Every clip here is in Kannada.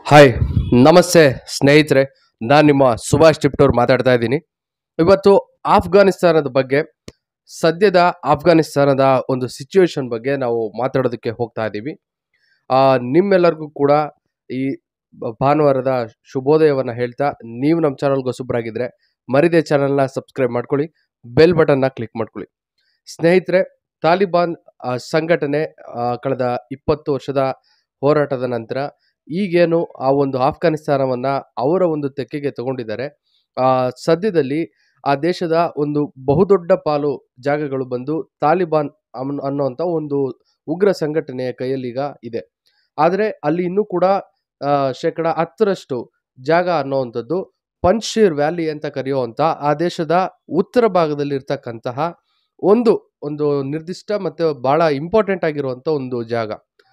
ಹಾಯ್ ನಮಸ್ತೆ ಸ್ನೇಹಿತರೆ ನಾನು ನಿಮ್ಮ ಸುಭಾಷ್ ಟಿಪ್ಟೂರ್ ಮಾತಾಡ್ತಾ ಇದ್ದೀನಿ ಇವತ್ತು ಆಫ್ಘಾನಿಸ್ತಾನದ ಬಗ್ಗೆ ಸದ್ಯದ ಆಫ್ಘಾನಿಸ್ತಾನದ ಒಂದು ಸಿಚುವೇಶನ್ ಬಗ್ಗೆ ನಾವು ಮಾತಾಡೋದಕ್ಕೆ ಹೋಗ್ತಾ ಇದ್ದೀವಿ ಆ, ನಿಮ್ಮೆಲ್ಲರಿಗೂ ಕೂಡ ಈ ಬ- ಭಾನುವಾರದ ಶುಭೋದಯವನ್ನು ಹೇಳ್ತಾ ನೀವು ನಮ್ಮ ಚಾನಲ್ಗೆ ಹೊಸಬ್ರಾಗಿದ್ದರೆ ಮರಿದೆ ಚಾನಲ್ನ ಸಬ್ಸ್ಕ್ರೈಬ್ ಮಾಡ್ಕೊಳ್ಳಿ ಬೆಲ್ ಬಟನ್ನ ಕ್ಲಿಕ್ ಮಾಡ್ಕೊಳ್ಳಿ ಸ್ನೇಹಿತರೆ ತಾಲಿಬಾನ್ ಆ, ಸಂಘಟನೆ ಆ, ಕಳೆದ ಇಪ್ಪತ್ತು ವರ್ಷದ ಹೋರಾಟದ ನಂತರ ಈಗೇನು ಆ ಒಂದು ಆಫ್ಘಾನಿಸ್ತಾನವನ್ನ ಅವರ ಒಂದು ತೆಕ್ಕೆಗೆ ತಗೊಂಡಿದ್ದಾರೆ ಆ ಸದ್ಯದಲ್ಲಿ ಆ ದೇಶದ ಒಂದು ಬಹುದೊಡ್ಡ ಪಾಲು ಜಾಗಗಳು ಬಂದು ತಾಲಿಬಾನ್ ಅನ್- ಅನ್ನುವಂಥ ಒಂದು ಉಗ್ರ ಸಂಘಟನೆಯ ಕೈಯಲ್ಲೀಗ ಇದೆ ಆದರೆ ಅಲ್ಲಿ ಇನ್ನೂ ಕೂಡ ಆ, ಶೇಕಡ ಹತ್ತರಷ್ಟು ಜಾಗ ಅನ್ನುವಂಥದ್ದು ಪಂಚ್ಶೀರ್ ವ್ಯಾಲಿ ಅಂತ ಕರೆಯುವಂಥ ಆ ದೇಶದ ಉತ್ತರ ಭಾಗದಲ್ಲಿ ಇರ್ತಕ್ಕಂತಹ ಒಂದು ಒಂದು ನಿರ್ದಿಷ್ಟ ಮತ್ತು ಬಹಳ ಇಂಪಾರ್ಟೆಂಟ್ ಆಗಿರುವಂಥ ಒಂದು ಜಾಗ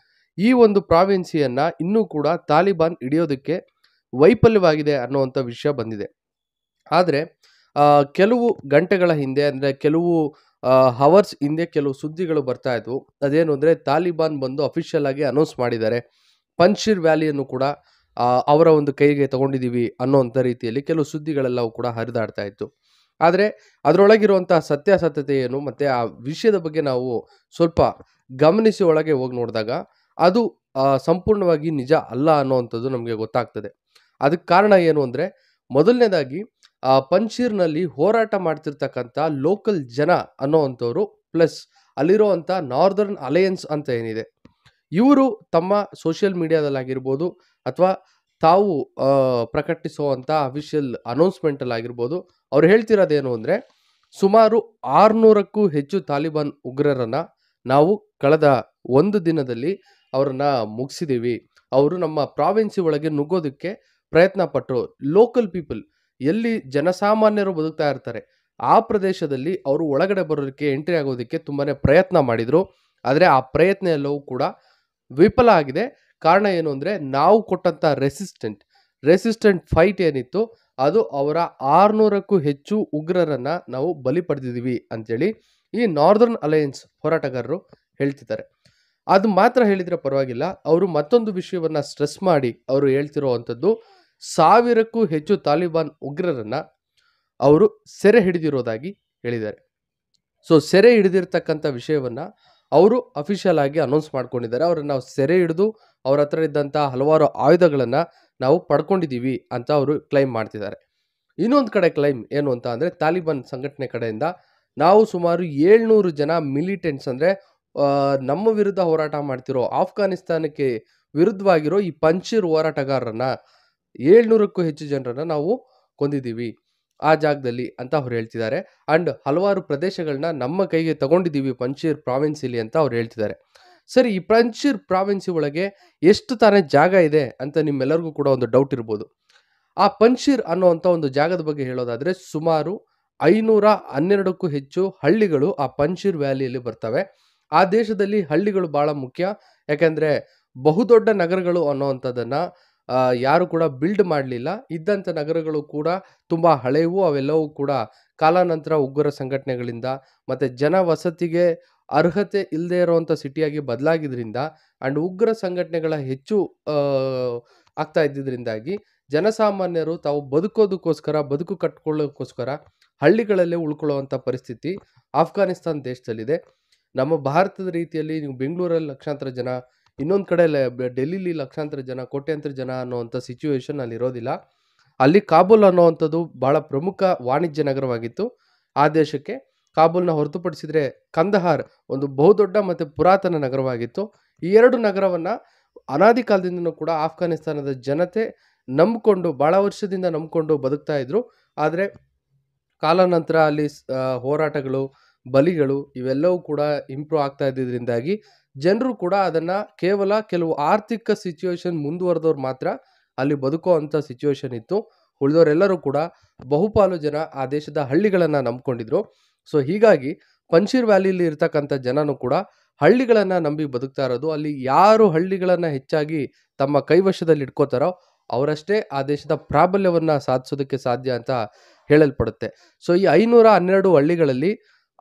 ಈ ಒಂದು ಪ್ರಾವಿನ್ಸಿಯನ್ನ ಇನ್ನೂ ಕೂಡ ತಾಲಿಬಾನ್ ಹಿಡಿಯೋದಕ್ಕೆ ವೈಫಲ್ಯವಾಗಿದೆ ಅನ್ನುವಂಥ ವಿಷಯ ಬಂದಿದೆ ಆದರೆ ಕೆಲವು ಗಂಟೆಗಳ ಹಿಂದೆ ಅಂದರೆ ಕೆಲವು ಹವರ್ಸ್ ಹಿಂದೆ ಕೆಲವು ಸುದ್ದಿಗಳು ಬರ್ತಾ ಇದ್ವು ಅದೇನು ಅಂದರೆ ತಾಲಿಬಾನ್ ಬಂದು ಅಫಿಷಿಯಲ್ ಆಗಿ ಅನೌನ್ಸ್ ಮಾಡಿದ್ದಾರೆ ಪಂಚ್ಶೀರ್ ವ್ಯಾಲಿಯನ್ನು ಕೂಡ ಆ, ಅವರ ಒಂದು ಕೈಗೆ ತಗೊಂಡಿದ್ದೀವಿ ಅನ್ನೋಂಥ ರೀತಿಯಲ್ಲಿ ಕೆಲವು ಸುದ್ದಿಗಳೆಲ್ಲವೂ ಕೂಡ ಹರಿದಾಡ್ತಾ ಇತ್ತು ಆದರೆ ಅದರೊಳಗಿರುವಂಥ ಸತ್ಯಾಸತ್ಯತೆ ಏನು ಮತ್ತು ಆ ವಿಷಯದ ಬಗ್ಗೆ ನಾವು ಸ್ವಲ್ಪ ಗಮನಿಸಿ ಒಳಗೆ ಹೋಗಿ ನೋಡಿದಾಗ ಅದು ಆ, ಸಂಪೂರ್ಣವಾಗಿ ನಿಜ ಅಲ್ಲ ಅನ್ನೋವಂಥದ್ದು ನಮಗೆ ಗೊತ್ತಾಗ್ತದೆ ಅದಕ್ಕೆ ಕಾರಣ ಏನು ಅಂದರೆ ಮೊದಲನೇದಾಗಿ ಆ, ಪಂಚೀರ್ನಲ್ಲಿ ಹೋರಾಟ ಮಾಡ್ತಿರ್ತಕ್ಕಂಥ ಲೋಕಲ್ ಜನ ಅನ್ನೋವಂಥವ್ರು ಪ್ಲಸ್ ಅಲ್ಲಿರುವಂಥ ನಾರ್ದರ್ನ್ ಅಲಯನ್ಸ್ ಅಂತ ಏನಿದೆ ಇವರು ತಮ್ಮ ಸೋಷಿಯಲ್ ಮೀಡಿಯಾದಲ್ಲಾಗಿರ್ಬೋದು ಅಥವಾ ತಾವು ಆ, ಪ್ರಕಟಿಸುವಂಥ ಅಫಿಷಿಯಲ್ ಅನೌನ್ಸ್ಮೆಂಟಲ್ಲಿ ಆಗಿರ್ಬೋದು ಅವ್ರು ಹೇಳ್ತಿರೋದೇನು ಅಂದರೆ ಸುಮಾರು ಆರುನೂರಕ್ಕೂ ಹೆಚ್ಚು ತಾಲಿಬಾನ್ ಉಗ್ರರನ್ನು ನಾವು ಕಳೆದ ಒಂದು ದಿನದಲ್ಲಿ ಅವರನ್ನ ಮುಗಿಸಿದ್ದೀವಿ ಅವರು ನಮ್ಮ ಪ್ರಾವಿನ್ಸಿ ಒಳಗೆ ನುಗ್ಗೋದಕ್ಕೆ ಪ್ರಯತ್ನ ಪಟ್ಟರು ಲೋಕಲ್ ಪೀಪಲ್ ಎಲ್ಲಿ ಜನಸಾಮಾನ್ಯರು ಬದುಕ್ತಾ ಇರ್ತಾರೆ ಆ ಪ್ರದೇಶದಲ್ಲಿ ಅವರು ಒಳಗಡೆ ಬರೋದಕ್ಕೆ ಎಂಟ್ರಿ ಆಗೋದಕ್ಕೆ ತುಂಬಾ ಪ್ರಯತ್ನ ಮಾಡಿದರು ಆದರೆ ಆ ಪ್ರಯತ್ನ ಎಲ್ಲವೂ ಕೂಡ ವಿಫಲ ಆಗಿದೆ ಕಾರಣ ಏನು ಅಂದರೆ ನಾವು ಕೊಟ್ಟಂಥ ರೆಸಿಸ್ಟೆಂಟ್ ರೆಸಿಸ್ಟೆಂಟ್ ಫೈಟ್ ಏನಿತ್ತು ಅದು ಅವರ ಆರುನೂರಕ್ಕೂ ಹೆಚ್ಚು ಉಗ್ರರನ್ನ ನಾವು ಬಲಿ ಪಡೆದಿದ್ದೀವಿ ಅಂತೇಳಿ ಈ ನಾರ್ದರ್ನ್ ಅಲಯನ್ಸ್ ಹೋರಾಟಗಾರರು ಹೇಳ್ತಿದ್ದಾರೆ ಅದು ಮಾತ್ರ ಹೇಳಿದ್ರೆ ಪರವಾಗಿಲ್ಲ ಅವರು ಮತ್ತೊಂದು ವಿಷಯವನ್ನ ಸ್ಟ್ರೆಸ್ ಮಾಡಿ ಅವರು ಹೇಳ್ತಿರುವಂಥದ್ದು ಸಾವಿರಕ್ಕೂ ಹೆಚ್ಚು ತಾಲಿಬಾನ್ ಉಗ್ರರನ್ನ ಅವರು ಸೆರೆ ಹಿಡಿದಿರೋದಾಗಿ ಹೇಳಿದ್ದಾರೆ ಸೊ ಸೆರೆ ಹಿಡಿದಿರ್ತಕ್ಕಂಥ ವಿಷಯವನ್ನ ಅವರು ಅಫಿಷಿಯಲ್ ಆಗಿ ಅನೌನ್ಸ್ ಮಾಡ್ಕೊಂಡಿದ್ದಾರೆ ಅವರನ್ನ ನಾವು ಸೆರೆ ಹಿಡಿದು ಅವ್ರ ಹತ್ರ ಇದ್ದಂಥ ಹಲವಾರು ಆಯುಧಗಳನ್ನು ನಾವು ಪಡ್ಕೊಂಡಿದ್ದೀವಿ ಅಂತ ಅವರು ಕ್ಲೈಮ್ ಮಾಡ್ತಿದ್ದಾರೆ ಇನ್ನೊಂದು ಕಡೆ ಕ್ಲೈಮ್ ಏನು ಅಂತ ಅಂದರೆ ತಾಲಿಬಾನ್ ಸಂಘಟನೆ ಕಡೆಯಿಂದ ನಾವು ಸುಮಾರು ಏಳ್ನೂರು ಜನ ಮಿಲಿಟೆಂಟ್ಸ್ ಅಂದರೆ ನಮ್ಮ ವಿರುದ್ಧ ಹೋರಾಟ ಮಾಡ್ತಿರೋ ಆಫ್ಘಾನಿಸ್ತಾನಕ್ಕೆ ವಿರುದ್ಧವಾಗಿರೋ ಈ ಪಂಚೀರ್ ಹೋರಾಟಗಾರರನ್ನ ಏಳ್ನೂರಕ್ಕೂ ಹೆಚ್ಚು ಜನರನ್ನ ನಾವು ಕೊಂದಿದ್ದೀವಿ ಆ ಜಾಗದಲ್ಲಿ ಅಂತ ಅವ್ರು ಹೇಳ್ತಿದ್ದಾರೆ ಅಂಡ್ ಹಲವಾರು ಪ್ರದೇಶಗಳನ್ನ ನಮ್ಮ ಕೈಗೆ ತಗೊಂಡಿದ್ದೀವಿ ಪಂಚೀರ್ ಪ್ರಾವಿನ್ಸಿಲಿ ಅಂತ ಅವ್ರು ಹೇಳ್ತಿದ್ದಾರೆ ಸರಿ ಈ ಪಂಚೀರ್ ಪ್ರಾವಿನ್ಸಿ ಒಳಗೆ ಎಷ್ಟು ತಾನೇ ಜಾಗ ಇದೆ ಅಂತ ನಿಮ್ಮೆಲ್ಲರಿಗೂ ಕೂಡ ಒಂದು ಡೌಟ್ ಇರ್ಬೋದು ಆ ಪಂಚೀರ್ ಅನ್ನುವಂಥ ಒಂದು ಜಾಗದ ಬಗ್ಗೆ ಹೇಳೋದಾದ್ರೆ ಸುಮಾರು ಐನೂರ ಹನ್ನೆರಡಕ್ಕೂ ಹೆಚ್ಚು ಹಳ್ಳಿಗಳು ಆ ಪಂಚೀರ್ ವ್ಯಾಲಿಯಲ್ಲಿ ಬರ್ತವೆ ಆ ದೇಶದಲ್ಲಿ ಹಳ್ಳಿಗಳು ಬಹಳ ಮುಖ್ಯ ಯಾಕೆಂದ್ರೆ ಬಹುದೊಡ್ಡ ನಗರಗಳು ಅನ್ನೋವಂಥದ್ದನ್ನ ಆ, ಯಾರು ಕೂಡ ಬಿಲ್ಡ್ ಮಾಡಲಿಲ್ಲ ಇದ್ದಂಥ ನಗರಗಳು ಕೂಡ ತುಂಬ ಹಳೆವು ಅವೆಲ್ಲವೂ ಕೂಡ ಕಾಲಾನಂತರ ಉಗ್ರ ಸಂಘಟನೆಗಳಿಂದ ಮತ್ತು ಜನ ವಸತಿಗೆ ಅರ್ಹತೆ ಇಲ್ಲದೆ ಇರುವಂಥ ಸಿಟಿಯಾಗಿ ಬದಲಾಗಿದ್ರಿಂದ ಆ್ಯಂಡ್ ಉಗ್ರ ಸಂಘಟನೆಗಳ ಹೆಚ್ಚು ಆ, ಆಗ್ತಾ ಇದ್ದಿದ್ರಿಂದಾಗಿ ಜನಸಾಮಾನ್ಯರು ತಾವು ಬದುಕೋದಕ್ಕೋಸ್ಕರ ಬದುಕು ಕಟ್ಕೊಳ್ಳೋಕ್ಕೋಸ್ಕರ ಹಳ್ಳಿಗಳಲ್ಲೇ ಉಳ್ಕೊಳ್ಳುವಂಥ ಪರಿಸ್ಥಿತಿ ಆಫ್ಘಾನಿಸ್ತಾನ್ ದೇಶದಲ್ಲಿದೆ ನಮ್ಮ ಭಾರತದ ರೀತಿಯಲ್ಲಿ ನೀವು ಬೆಂಗಳೂರಲ್ಲಿ ಲಕ್ಷಾಂತರ ಜನ ಇನ್ನೊಂದು ಕಡೆ ಲೆ- ಬೆ- ಡೆಲ್ಲಿಲಿ ಲಕ್ಷಾಂತರ ಜನ ಕೋಟ್ಯಾಂತರ ಜನ ಅನ್ನುವಂಥ ಸಿಚುವೇಶನ್ ಅಲ್ಲಿ ಇರೋದಿಲ್ಲ ಅಲ್ಲಿ ಕಾಬೂಲ್ ಅನ್ನುವಂಥದ್ದು ಬಹಳ ಪ್ರಮುಖ ವಾಣಿಜ್ಯ ನಗರವಾಗಿತ್ತು ಆ ದೇಶಕ್ಕೆ ಕಾಬೂಲ್ನ ಹೊರತುಪಡಿಸಿದ್ರೆ ಕಂದಹಾರ್ ಒಂದು ಬಹುದೊಡ್ಡ ಮತ್ತು ಪುರಾತನ ನಗರವಾಗಿತ್ತು ಈ ಎರಡು ನಗರವನ್ನ ಅನಾದಿ ಕಾಲದಿಂದನೂ ಕೂಡ ಆಫ್ಘಾನಿಸ್ತಾನದ ಜನತೆ ನಂಬಿಕೊಂಡು ಬಹಳ ವರ್ಷದಿಂದ ನಂಬಿಕೊಂಡು ಬದುಕ್ತಾ ಇದ್ರು ಆದರೆ ಕಾಲಾನಂತರ ಅಲ್ಲಿ ಸ್- ಆ, ಹೋರಾಟಗಳು ಬಲಿಗಳು ಇವೆಲ್ಲವೂ ಕೂಡ ಇಂಪ್ರೂವ್ ಆಗ್ತಾ ಇದ್ದಿದ್ರಿಂದಾಗಿ ಜನರು ಕೂಡ ಅದನ್ನ ಕೇವಲ ಕೆಲವು ಆರ್ಥಿಕ ಸಿಚುವೇಶನ್ ಮುಂದುವರೆದವ್ರು ಮಾತ್ರ ಅಲ್ಲಿ ಬದುಕೋ ಅಂಥ ಸಿಚುವೇಶನ್ ಇತ್ತು ಉಳಿದವರೆಲ್ಲರೂ ಕೂಡ ಬಹುಪಾಲು ಜನ ಆ ದೇಶದ ಹಳ್ಳಿಗಳನ್ನು ನಂಬ್ಕೊಂಡಿದ್ರು ಸೊ ಹೀಗಾಗಿ ಪಂಚೀರ್ ವ್ಯಾಲಿಯಲ್ಲಿ ಇರ್ತಕ್ಕಂಥ ಜನನು ಕೂಡ ಹಳ್ಳಿಗಳನ್ನು ನಂಬಿ ಬದುಕ್ತಾ ಇರೋದು ಅಲ್ಲಿ ಯಾರು ಹಳ್ಳಿಗಳನ್ನು ಹೆಚ್ಚಾಗಿ ತಮ್ಮ ಕೈವಶದಲ್ಲಿ ಇಟ್ಕೋತಾರೋ ಅವರಷ್ಟೇ ಆ ದೇಶದ ಪ್ರಾಬಲ್ಯವನ್ನು ಸಾಧಿಸೋದಕ್ಕೆ ಸಾಧ್ಯ ಅಂತ ಹೇಳಲ್ಪಡುತ್ತೆ ಸೊ ಈ ಐನೂರ ಹನ್ನೆರಡು ಹಳ್ಳಿಗಳಲ್ಲಿ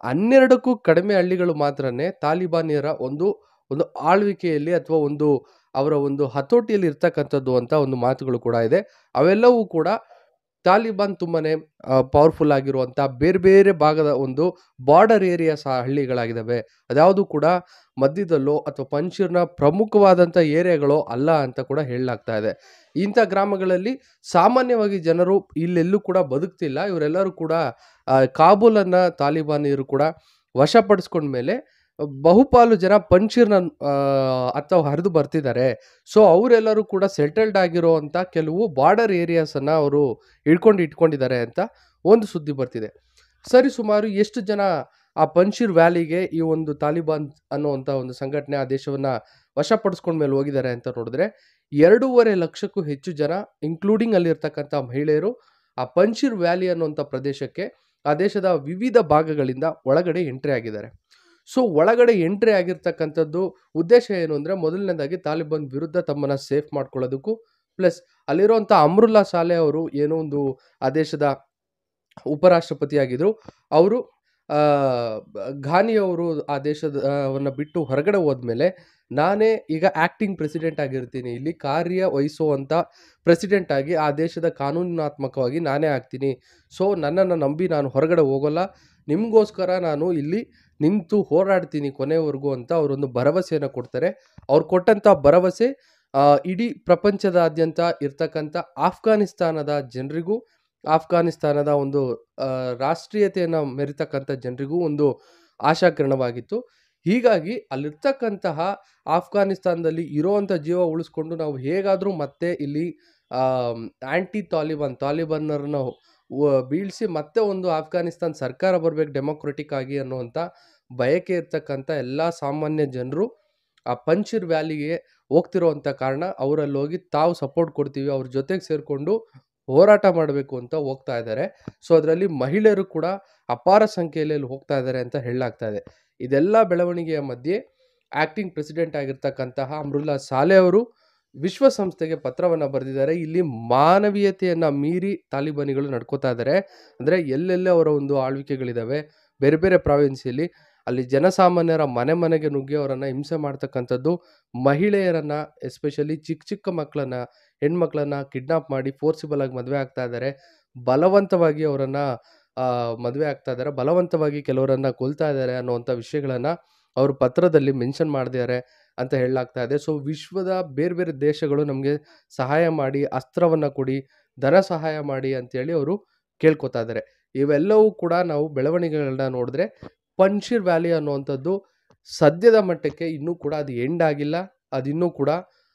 ಹನ್ನೆರಡಕ್ಕೂ ಕಡಿಮೆ ಹಳ್ಳಿಗಳು ಮಾತ್ರನೇ ತಾಲಿಬಾನಿಯರ ಒಂದು ಒಂದು ಆಳ್ವಿಕೆಯಲ್ಲಿ ಅಥವಾ ಒಂದು ಅವರ ಒಂದು ಹತೋಟಿಯಲ್ಲಿ ಇರ್ತಕ್ಕಂಥದ್ದು ಅಂತ ಒಂದು ಮಾತುಗಳು ಕೂಡ ಇದೆ ಅವೆಲ್ಲವೂ ಕೂಡ ತಾಲಿಬಾನ್ ತುಂಬಾನೇ ಪವರ್ಫುಲ್ ಆಗಿರುವಂಥ ಬೇರೆ ಬೇರೆ ಭಾಗದ ಒಂದು ಬಾರ್ಡರ್ ಏರಿಯಾಸ್ ಹಳ್ಳಿಗಳಾಗಿದ್ದಾವೆ ಅದ್ಯಾವುದು ಕೂಡ ಮಧ್ಯದಲ್ಲೋ ಅಥವಾ ಪಂಚೀರ್ನ ಪ್ರಮುಖವಾದಂಥ ಏರಿಯಾಗಳೋ ಅಲ್ಲ ಅಂತ ಕೂಡ ಹೇಳಲಾಗ್ತಾ ಇದೆ ಇಂಥ ಗ್ರಾಮಗಳಲ್ಲಿ ಸಾಮಾನ್ಯವಾಗಿ ಜನರು ಇಲ್ಲೆಲ್ಲೂ ಕೂಡ ಬದುಕ್ತಿಲ್ಲ ಇವರೆಲ್ಲರೂ ಕೂಡ ಆ, ಕಾಬೂಲನ್ನು ತಾಲಿಬಾನಿಯರು ಕೂಡ ವಶಪಡಿಸ್ಕೊಂಡ್ಮೇಲೆ ಬಹುಪಾಲು ಜನ ಪಂಚೀರ್ನ ಅತ್ತ ಹರಿದು ಬರ್ತಿದ್ದಾರೆ ಸೊ ಅವರೆಲ್ಲರೂ ಕೂಡ ಸೆಟಲ್ಡ್ ಆಗಿರುವಂಥ ಕೆಲವು ಬಾರ್ಡರ್ ಏರಿಯಾಸನ್ನು ಅವರು ಇಟ್ಕೊಂಡು ಇಟ್ಕೊಂಡಿದ್ದಾರೆ ಅಂತ ಒಂದು ಸುದ್ದಿ ಬರ್ತಿದೆ ಸರಿ ಸುಮಾರು ಎಷ್ಟು ಜನ ಆ ಪಂಚೀರ್ ವ್ಯಾಲಿಗೆ ಈ ಒಂದು ತಾಲಿಬಾನ್ ಅನ್ನುವಂಥ ಒಂದು ಸಂಘಟನೆ ಆ ದೇಶವನ್ನು ವಶಪಡಿಸ್ಕೊಂಡ ಮೇಲೆ ಹೋಗಿದ್ದಾರೆ ಅಂತ ನೋಡಿದ್ರೆ ಎರಡೂವರೆ ಲಕ್ಷಕ್ಕೂ ಹೆಚ್ಚು ಜನ ಇನ್ಕ್ಲೂಡಿಂಗ್ ಅಲ್ಲಿರ್ತಕ್ಕಂಥ ಮಹಿಳೆಯರು ಆ ಪಂಚೀರ್ ವ್ಯಾಲಿ ಅನ್ನುವಂಥ ಪ್ರದೇಶಕ್ಕೆ ಆ ದೇಶದ ವಿವಿಧ ಭಾಗಗಳಿಂದ ಒಳಗಡೆ ಎಂಟ್ರಿ ಆಗಿದ್ದಾರೆ ಸೊ ಒಳಗಡೆ ಎಂಟ್ರಿ ಆಗಿರ್ತಕ್ಕಂಥದ್ದು ಉದ್ದೇಶ ಏನು ಅಂದರೆ ಮೊದಲನೇದಾಗಿ ತಾಲಿಬಾನ್ ವಿರುದ್ಧ ತಮ್ಮನ್ನು ಸೇಫ್ ಮಾಡ್ಕೊಳ್ಳೋದಕ್ಕೂ ಪ್ಲಸ್ ಅಲ್ಲಿರುವಂಥ ಅಮ್ರುಲ್ಲಾ ಸಾಲೆ ಅವರು ಏನೋ ಒಂದು ಆ ದೇಶದ ಉಪರಾಷ್ಟ್ರಪತಿಯಾಗಿದ್ದರು ಅವರು ಘಾನಿ ಅವರು ಆ ದೇಶದವನ್ನ ಬಿಟ್ಟು ಹೊರಗಡೆ ಹೋದ್ಮೇಲೆ ನಾನೇ ಈಗ ಆ್ಯಕ್ಟಿಂಗ್ ಪ್ರೆಸಿಡೆಂಟ್ ಆಗಿರ್ತೀನಿ ಇಲ್ಲಿ ಕಾರ್ಯ ವಹಿಸುವಂಥ ಪ್ರೆಸಿಡೆಂಟ್ ಆಗಿ ಆ ದೇಶದ ಕಾನೂನಾತ್ಮಕವಾಗಿ ನಾನೇ ಆಗ್ತೀನಿ ಸೊ ನನ್ನನ್ನು ನಂಬಿ ನಾನು ಹೊರಗಡೆ ಹೋಗೋಲ್ಲ ನಿಮಗೋಸ್ಕರ ನಾನು ಇಲ್ಲಿ ನಿಂತು ಹೋರಾಡ್ತೀನಿ ಕೊನೆವರೆಗೂ ಅಂತ ಅವರೊಂದು ಭರವಸೆಯನ್ನು ಕೊಡ್ತಾರೆ ಅವ್ರು ಕೊಟ್ಟಂಥ ಭರವಸೆ ಆ, ಇಡೀ ಪ್ರಪಂಚದಾದ್ಯಂತ ಇರ್ತಕ್ಕಂಥ ಆಫ್ಘಾನಿಸ್ತಾನದ ಜನರಿಗೂ ಆಫ್ಘಾನಿಸ್ತಾನದ ಒಂದು ಆ, ರಾಷ್ಟ್ರೀಯತೆಯನ್ನು ಮೆರಿತಕ್ಕಂಥ ಜನರಿಗೂ ಒಂದು ಆಶಾಕಿರಣವಾಗಿತ್ತು ಹೀಗಾಗಿ ಅಲ್ಲಿರ್ತಕ್ಕಂತಹ ಆಫ್ಘಾನಿಸ್ತಾನದಲ್ಲಿ ಇರೋವಂಥ ಜೀವ ಉಳಿಸ್ಕೊಂಡು ನಾವು ಹೇಗಾದರೂ ಮತ್ತೆ ಇಲ್ಲಿ ಆ್ಯಂಟಿ ತಾಲಿಬಾನ್ ತಾಲಿಬಾನರನ್ನ ಬೀಳಿಸಿ ಮತ್ತೆ ಒಂದು ಆಫ್ಘಾನಿಸ್ತಾನ್ ಸರ್ಕಾರ ಬರಬೇಕು ಡೆಮೊಕ್ರೆಟಿಕ್ ಆಗಿ ಅನ್ನುವಂಥ ಬಯಕೆ ಇರ್ತಕ್ಕಂಥ ಎಲ್ಲ ಸಾಮಾನ್ಯ ಜನರು ಆ ಪಂಚಿರ್ ವ್ಯಾಲಿಗೆ ಹೋಗ್ತಿರೋವಂಥ ಕಾರಣ ಅವರಲ್ಲಿ ಹೋಗಿ ತಾವು ಸಪೋರ್ಟ್ ಕೊಡ್ತೀವಿ ಅವ್ರ ಜೊತೆಗೆ ಸೇರಿಕೊಂಡು ಹೋರಾಟ ಮಾಡಬೇಕು ಅಂತ ಹೋಗ್ತಾ ಇದ್ದಾರೆ ಸೊ ಅದರಲ್ಲಿ ಮಹಿಳೆಯರು ಕೂಡ ಅಪಾರ ಸಂಖ್ಯೆಯಲ್ಲಿ ಅಲ್ಲಿ ಹೋಗ್ತಾ ಇದ್ದಾರೆ ಅಂತ ಹೇಳಲಾಗ್ತಾ ಇದೆ ಇದೆಲ್ಲ ಬೆಳವಣಿಗೆಯ ಮಧ್ಯೆ ಆ್ಯಕ್ಟಿಂಗ್ ಪ್ರೆಸಿಡೆಂಟ್ ಆಗಿರ್ತಕ್ಕಂತಹ ಅಮ್ರುಲ್ಲಾ ಸಾಲೆ ಅವರು ವಿಶ್ವಸಂಸ್ಥೆಗೆ ಪತ್ರವನ್ನು ಬರೆದಿದ್ದಾರೆ ಇಲ್ಲಿ ಮಾನವೀಯತೆಯನ್ನು ಮೀರಿ ತಾಲಿಬಾನಿಗಳು ನಡ್ಕೋತಾ ಇದ್ದಾರೆ ಅಂದರೆ ಎಲ್ಲೆಲ್ಲೇ ಅವರ ಒಂದು ಆಳ್ವಿಕೆಗಳಿದ್ದಾವೆ ಬೇರೆ ಬೇರೆ ಪ್ರಾವಿನ್ಸಿಯಲ್ಲಿ ಅಲ್ಲಿ ಜನಸಾಮಾನ್ಯರ ಮನೆ ಮನೆಗೆ ನುಗ್ಗಿ ಅವರನ್ನು ಹಿಂಸೆ ಮಾಡ್ತಕ್ಕಂಥದ್ದು ಮಹಿಳೆಯರನ್ನು ಎಸ್ಪೆಷಲಿ ಚಿಕ್ಕ ಚಿಕ್ಕ ಮಕ್ಕಳನ್ನು ಹೆಣ್ಮಕ್ಳನ್ನ ಕಿಡ್ನಾಪ್ ಮಾಡಿ ಫೋರ್ಸಿಬಲ್ ಆಗಿ ಮದುವೆ ಆಗ್ತಾ ಇದ್ದಾರೆ ಬಲವಂತವಾಗಿ ಅವರನ್ನು ಮದುವೆ ಆಗ್ತಾ ಇದ್ದಾರೆ ಬಲವಂತವಾಗಿ ಕೆಲವರನ್ನು ಕೊಲ್ತಾ ಇದ್ದಾರೆ ಅನ್ನುವಂಥ ವಿಷಯಗಳನ್ನು ಅವರು ಪತ್ರದಲ್ಲಿ ಮೆನ್ಷನ್ ಮಾಡಿದ್ದಾರೆ ಅಂತ ಹೇಳಲಾಗ್ತಾ ಇದೆ ಸೊ ವಿಶ್ವದ ಬೇರೆ ಬೇರೆ ದೇಶಗಳು ನಮಗೆ ಸಹಾಯ ಮಾಡಿ ಅಸ್ತ್ರವನ್ನು ಕೊಡಿ ಧನ ಸಹಾಯ ಮಾಡಿ ಅಂತೇಳಿ ಅವರು ಕೇಳ್ಕೊತಾ ಇದ್ದಾರೆ ಇವೆಲ್ಲವೂ ಕೂಡ ನಾವು ಬೆಳವಣಿಗೆಗಳನ್ನ ನೋಡಿದ್ರೆ ಪಂಶಿರ್ ವ್ಯಾಲಿ ಅನ್ನುವಂಥದ್ದು ಸದ್ಯದ ಮಟ್ಟಕ್ಕೆ ಇನ್ನೂ ಕೂಡ ಅದು ಎಂಡ್ ಆಗಿಲ್ಲ ಅದಿನ್ನೂ ಕೂಡ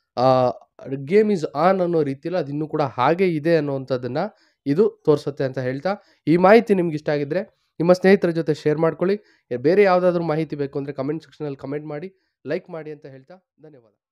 ಗೇಮ್ ಈಸ್ ಆನ್ ಅನ್ನೋ ರೀತಿಯಲ್ಲಿ ಅದಿನ್ನೂ ಕೂಡ ಹಾಗೆ ಇದೆ ಅನ್ನುವಂಥದ್ದನ್ನು ಇದು ತೋರಿಸುತ್ತೆ ಅಂತ ಹೇಳ್ತಾ ಈ ಮಾಹಿತಿ ನಿಮ್ಗೆ ಇಷ್ಟ ಆಗಿದ್ರೆ ನಿಮ್ಮ ಸ್ನೇಹಿತರ ಜೊತೆ ಶೇರ್ ಮಾಡ್ಕೊಳ್ಳಿ ಬೇರೆ ಯಾವುದಾದ್ರೂ ಮಾಹಿತಿ ಬೇಕು ಅಂದರೆ ಕಮೆಂಟ್ ಸೆಕ್ಷನಲ್ಲಿ ಕಮೆಂಟ್ ಮಾಡಿ ಲೈಕ್ ಮಾಡಿ ಅಂತ ಹೇಳ್ತಾ ಧನ್ಯವಾದ